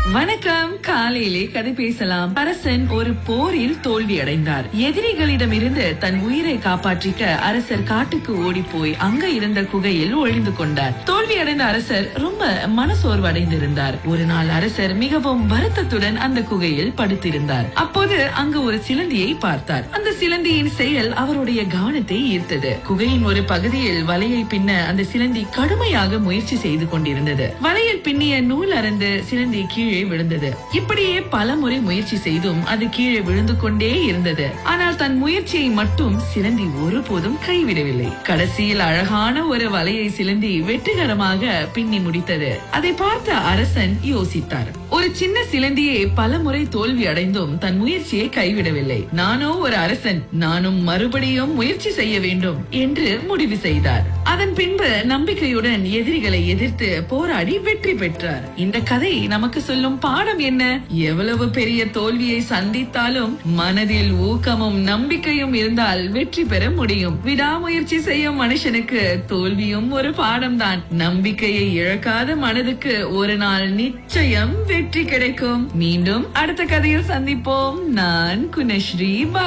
வணக்கம் காலையிலே கதை பேசலாம் அரசன் ஒரு போரில் தோல்வி அடைந்தார் எதிரிகளிடமிருந்து தன் உயிரை காப்பாற்றிக்க அரசர் காட்டுக்கு ஓடி போய் அங்க இருந்த குகையில் ஒளிந்து கொண்டார் தோல்வி அடைந்த அரசர் ரொம்ப மனசோர்வு அடைந்திருந்தார் ஒரு நாள் அரசர் மிகவும் வருத்தத்துடன் அந்த குகையில் படுத்திருந்தார் அப்போது அங்கு ஒரு சிலந்தியை பார்த்தார் அந்த சிலந்தியின் செயல் அவருடைய கவனத்தை ஈர்த்தது குகையின் ஒரு பகுதியில் வலையை பின்ன அந்த சிலந்தி கடுமையாக முயற்சி செய்து கொண்டிருந்தது வலையில் பின்னிய நூல் அறந்து சிலந்தி கீழே விழுந்தது இப்படியே பல முறை முயற்சி செய்தும் அது கீழே விழுந்து கொண்டே இருந்தது ஆனால் தன் முயற்சியை மட்டும் சிலந்தி ஒருபோதும் கைவிடவில்லை கடைசியில் அழகான ஒரு வலையை சிலந்தி வெற்றிகரமாக பின்னி முடித்தது அதை பார்த்த அரசன் யோசித்தார் ஒரு சின்ன சிலந்தியே பல முறை தோல்வி அடைந்தும் தன் முயற்சியை கைவிடவில்லை நானோ ஒரு அரசன் நானும் மறுபடியும் முயற்சி செய்ய வேண்டும் என்று முடிவு செய்தார் அதன் பின்பு நம்பிக்கையுடன் எதிரிகளை எதிர்த்து போராடி வெற்றி பெற்றார் இந்த கதை நமக்கு சொல்லும் பாடம் என்ன எவ்வளவு பெரிய தோல்வியை சந்தித்தாலும் மனதில் ஊக்கமும் நம்பிக்கையும் இருந்தால் வெற்றி பெற முடியும் விடாமுயற்சி செய்யும் மனுஷனுக்கு தோல்வியும் ஒரு பாடம்தான் நம்பிக்கையை இழக்காத மனதுக்கு ஒரு நாள் நிச்சயம் வெற்றி கிடைக்கும் மீண்டும் அடுத்த கதையில் சந்திப்போம் நான் குணஸ்ரீ பா